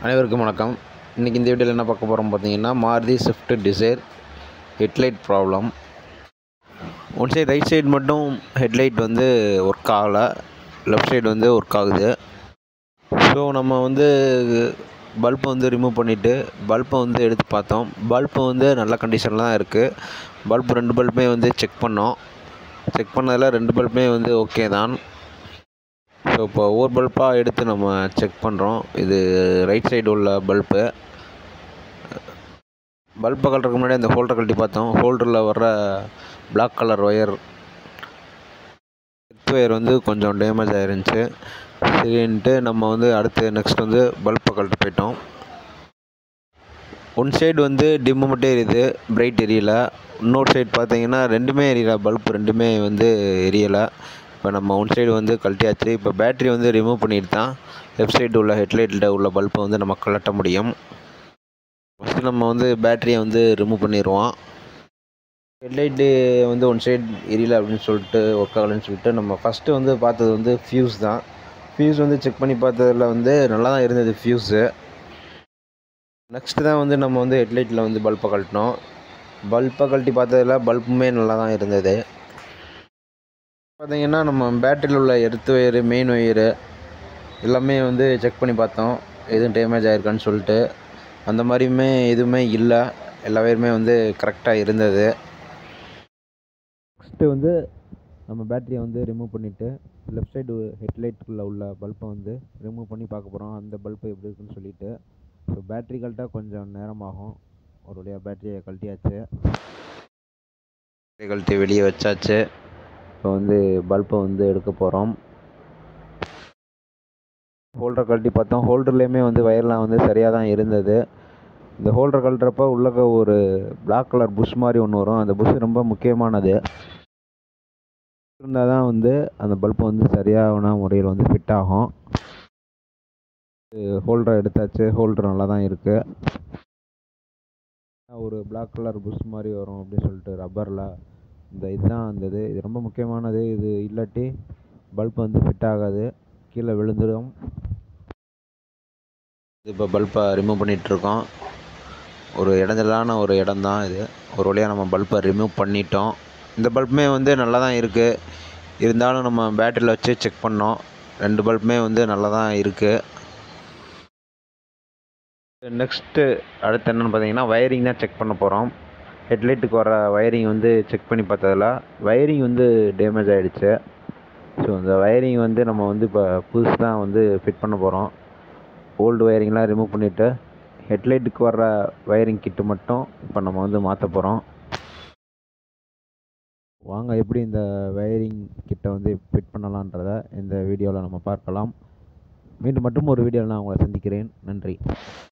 அனைவருக்கும் வணக்கம் இன்றைக்கி இந்த வீடியோவில் என்ன பார்க்க போகிறோம் பார்த்தீங்கன்னா Maruti Swift Dzire headlight problem one side right side மட்டும் ஹெட்லைட் வந்து ஒர்க் ஆகலை லெஃப்ட் சைடு வந்து ஒர்க் ஆகுது ஸோ நம்ம வந்து பல்பை வந்து ரிமூவ் பண்ணிவிட்டு பல்பை வந்து எடுத்து பார்த்தோம் பல்பு வந்து நல்ல கண்டிஷனில் தான் இருக்குது பல்பு ரெண்டு பல்புமே வந்து செக் பண்ணோம் செக் பண்ணதில் ரெண்டு பல்புமே வந்து ஓகே தான் ஸோ இப்போ ஒவ்வொரு பல்பாக எடுத்து நம்ம செக் பண்ணுறோம் இது ரைட் சைடு உள்ள பல்பு பல்பை கட்டுறதுக்கு முன்னாடி அந்த ஹோல்டர் கழட்டி பார்த்தோம் ஹோல்டரில் வர்ற black colour wire earth wire வந்து கொஞ்சம் டேமேஜ் ஆயிருந்துச்சு சரின்ட்டு நம்ம வந்து அடுத்து நெக்ஸ்ட் வந்து பல்பை கழட்ட போயிட்டோம் ஒன் சைடு வந்து டிம்மு மட்டும் எரியுது பிரைட் எரியலை இன்னொரு சைடு பார்த்தீங்கன்னா ரெண்டுமே எரியல பல்ப் ரெண்டுமே வந்து எரியலை இப்போ நம்ம ஒன் சைடு வந்து கழட்டியாச்சு இப்போ பேட்ரி வந்து ரிமூவ் பண்ணிட்டு தான் லெஃப்ட் சைடு உள்ள ஹெட்லைட்டில் உள்ள பல்பை வந்து நம்ம கழட்ட முடியும் ஃபஸ்ட்டு நம்ம வந்து பேட்டரியை வந்து ரிமூவ் பண்ணிடுவோம் ஹெட்லைட்டு வந்து ஒன் சைடு எரியல அப்படின்னு சொல்லிட்டு ஒர்க் ஆகலைன்னு சொல்லிட்டு நம்ம ஃபஸ்ட்டு வந்து பார்த்தது வந்து ஃபியூஸ் தான் ஃபியூஸ் வந்து செக் பண்ணி பார்த்ததில் வந்து நல்லா தான் இருந்தது ஃபியூஸு நெக்ஸ்ட்டு தான் வந்து நம்ம வந்து ஹெட்லைட்டில் வந்து பல்பை கழட்டினோம் பல்பை கழட்டி பார்த்ததில் பல்புமே நல்லா தான் இருந்தது பார்த்தீங்கன்னா நம்ம பேட்டரியில் உள்ள எர்த் ஒயரு மெயின் ஒயரு எல்லாமே வந்து செக் பண்ணி பார்த்தோம் எதுவும் டேமேஜ் ஆயிருக்கான்னு சொல்லிட்டு அந்த மாதிரியுமே எதுவுமே இல்லை எல்லா ஒயருமே வந்து கரெக்டாக இருந்தது நெக்ஸ்ட்டு வந்து நம்ம பேட்டரியை வந்து ரிமூவ் பண்ணிவிட்டு லெஃப்ட் சைடு ஹெட்லைட்டுக்குள்ளே உள்ள பல்பை வந்து ரிமூவ் பண்ணி பார்க்க போகிறோம் அந்த பல்பு எப்படி இருக்குன்னு சொல்லிட்டு ஸோ பேட்ரி கழட்ட கொஞ்சம் நேரமாகும் ஒரு வழியாக பேட்டரியை கழட்டியாச்சு பேட்டரி கழட்டி வெளியே வச்சாச்சு இப்போ வந்து பல்பை வந்து எடுக்க போகிறோம் ஹோல்டர் கழட்டி பார்த்தோம் ஹோல்டர்லேயுமே வந்து வயர்லாம் வந்து சரியாக தான் இருந்தது இந்த ஹோல்டர் கழட்டுறப்ப உள்ளக்க ஒரு பிளாக் கலர் புஷ் மாதிரி ஒன்று வரும் அந்த புஷ் ரொம்ப முக்கியமானது இருந்தால் தான் வந்து அந்த பல்பு வந்து சரியான முறையில் வந்து ஃபிட் ஆகும் ஹோல்டர் எடுத்தாச்சு ஹோல்டர் நல்லா தான் இருக்குது ஒரு பிளாக் கலர் புஷ் மாதிரி வரும் அப்படின்னு சொல்லிட்டு ரப்பரில் இந்த இதுதான் அந்த இது இது ரொம்ப முக்கியமானது இது இல்லாட்டி பல்ப் வந்து ஃபிட் ஆகாது கீழே விழுந்துடும் இப்போ பல்பை ரிமூவ் பண்ணிகிட்ருக்கோம் ஒரு இடைஞ்சலான ஒரு இடம் தான் இது ஒரு வழியாக நம்ம பல்பை ரிமூவ் பண்ணிட்டோம் இந்த பல்புமே வந்து நல்லா தான் இருக்குது இருந்தாலும் நம்ம பேட்டரியில் வச்சு செக் பண்ணோம் ரெண்டு பல்புமே வந்து நல்லா தான் இருக்குது நெக்ஸ்ட்டு அடுத்து என்னென்னு பார்த்தீங்கன்னா வயரிங் தான் செக் பண்ண போகிறோம் ஹெட்லைட்டுக்கு வர வயரிங் வந்து செக் பண்ணி பார்த்ததில் வயரிங் வந்து டேமேஜ் ஆகிடுச்சு ஸோ இந்த வயரிங் வந்து நம்ம வந்து இப்போ புதுசு தான் வந்து ஃபிட் பண்ண போகிறோம் ஓல்டு வயரிங்லாம் ரிமூவ் பண்ணிவிட்டு ஹெட்லைட்டுக்கு வர்ற வயரிங் கிட்டு மட்டும் இப்போ நம்ம வந்து மாற்ற போகிறோம் வாங்க எப்படி இந்த வயரிங் கிட்ட வந்து ஃபிட் பண்ணலான்றத இந்த வீடியோவில் நம்ம பார்க்கலாம் மீண்டும் மட்டும் ஒரு வீடியோவில் நான் உங்களை சந்திக்கிறேன் நன்றி